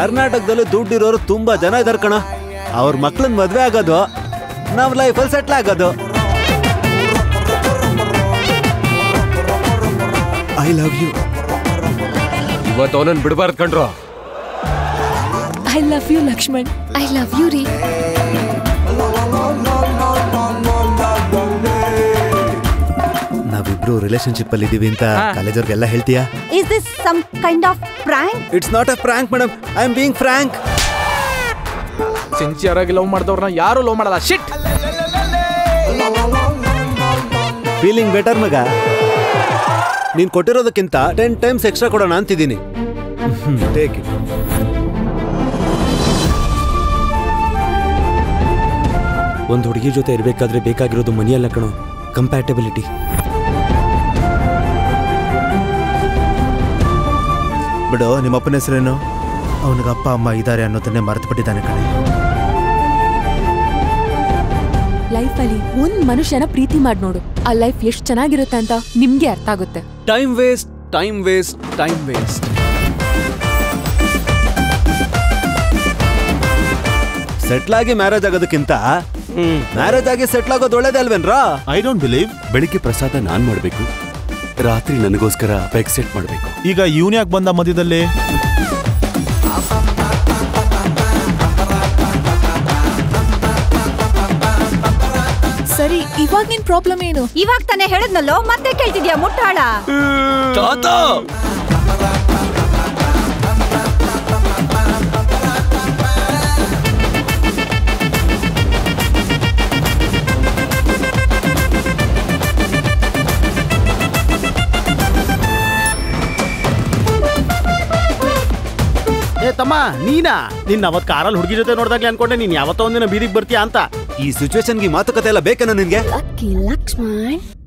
ಕರ್ನಾಟಕದಲ್ಲಿ ದುಡ್ಡಿರೋರು ತುಂಬಾ ಜನ ಇದಾರೆ ಕಣ ಅವ್ರ ಮಕ್ಳನ್ ಮದ್ವೆ ಆಗೋದು ನಮ್ ಲೈಫಲ್ಲಿ ಸೆಟ್ಲ್ ಆಗೋದು ಐ ಲವ್ ಯು ಇವತ್ತು ಅವನನ್ನ ಬಿಡಬಾರ್ದು ಕಣ್ರೋ I love you Lakshman I love you ರೀ ನಾವಿಬ್ರು ರಿಲೇಶನ್ಶಿಪ್ ಅಲ್ಲಿ ಇದೀವಿ ಅಂತ ಕಾಲೇಜವ್ರಿಗೆಲ್ಲ ಹೇಳ್ತೀಯಾ is this some kind of prank it's not a frank madam I am being frank sincere ಆಗಿ ಲವ್ ಮಾಡಿದವ್ರನ್ನ ಯಾರು ಲವ್ ಮಾಡಲ್ಲ ಶಿಟ್ ಫೀಲಿಂಗ್ ಬೆಟರ್ ಮಗ ನೀನ್ ಕೊಟ್ಟಿರೋದಕ್ಕಿಂತ ಟೆನ್ ಟೈಮ್ಸ್ ಎಕ್ಸ್ಟ್ರಾ ಕೊಡೋಣ ಅಂತಿದ್ದೀನಿ ಟೇಕ್ ಇಟ್ ಒಂದು ಹುಡುಗಿ ಜೊತೆ ಇರಬೇಕಾದ್ರೆ ಬೇಕಾಗಿರೋದು ಮನಿಯಲ್ಲ ಕಣೋ ಕಂಪ್ಯಾಟಬಿಲಿಟಿ ಬಿಡು ನಿಮ್ಮ ಅಪ್ಪನ ಹೆಸರೇನು ಅವನಿಗೆ ಅಪ್ಪ ಅಮ್ಮ ಇದ್ದಾರೆ ಅನ್ನೋದನ್ನೇ ಮರೆತು ಬಿಟ್ಟಿದ್ದಾನೆ ಕಣೆ ಲೈಫಲ್ಲಿ ಒಂದ್ ಮನುಷ್ಯನ ಪ್ರೀತಿ ಮಾಡಿ ನೋಡು ಆ ಲೈಫ್ ಎಷ್ಟು ಚೆನ್ನಾಗಿರುತ್ತೆ ಅಂತ ನಿಮ್ಗೆ ಅರ್ಥ ಆಗುತ್ತೆ time waste time waste time waste settle ಆಗಿ ಮ್ಯಾರೇಜ್ ಆಗೋದಕ್ಕಿಂತ ಮ್ಯಾರೇಜ್ ಆಗಿ ಸೆಟ್ಲ್ ಆಗೋದು ಒಳ್ಳೇದೇ ಅಲ್ವೇನ್ರಾ ಐ ಡೋಂಟ್ ಬಿಲೀವ್ ಬೆಳಿಗ್ಗೆ ಪ್ರಸಾದ ನಾನ್ ಮಾಡ್ಬೇಕು ರಾತ್ರಿ ನನಗೋಸ್ಕರ ಬೆಗ್ ಸೆಟ್ ಮಾಡ್ಬೇಕು ಈಗ ಇವನ್ ಯಾಕೆ ಬಂದ ಮಧ್ಯದಲ್ಲಿ ಸರಿ ಇವಾಗ ನಿನ್ ಪ್ರಾಬ್ಲಮ್ ಏನು ಇವಾಗ ತಾನೇ ಹೇಳಿದ್ನಲ್ಲೋ ಮತ್ತೆ ಕೇಳ್ತಿದ್ಯಾ ಮುಟ್ಟಾಳ ಏ ತಮ್ಮ ನೀನಾ ನಿನ್ನ ಅವತ್ ಕಾರಲ್ಲಿ ಹುಡುಗಿ ಜೊತೆ ನೋಡ್ದಾಗ್ಲೇ ಅನ್ಕೊಂಡೆ ನೀನ್ ಯಾವತ್ತೋ ಒಂದಿನ ಬೀದಿಗೆ ಬರ್ತೀಯಾ ಅಂತ ಈ ಸಿಚುವೇಶನ್ಗೆ ಮಾತುಕತೆ ಎಲ್ಲ ಬೇಕೇನೋ ನಿನ್ಗೆ ಲಕ್ಕಿ ಲಕ್ಷ್ಮಣ್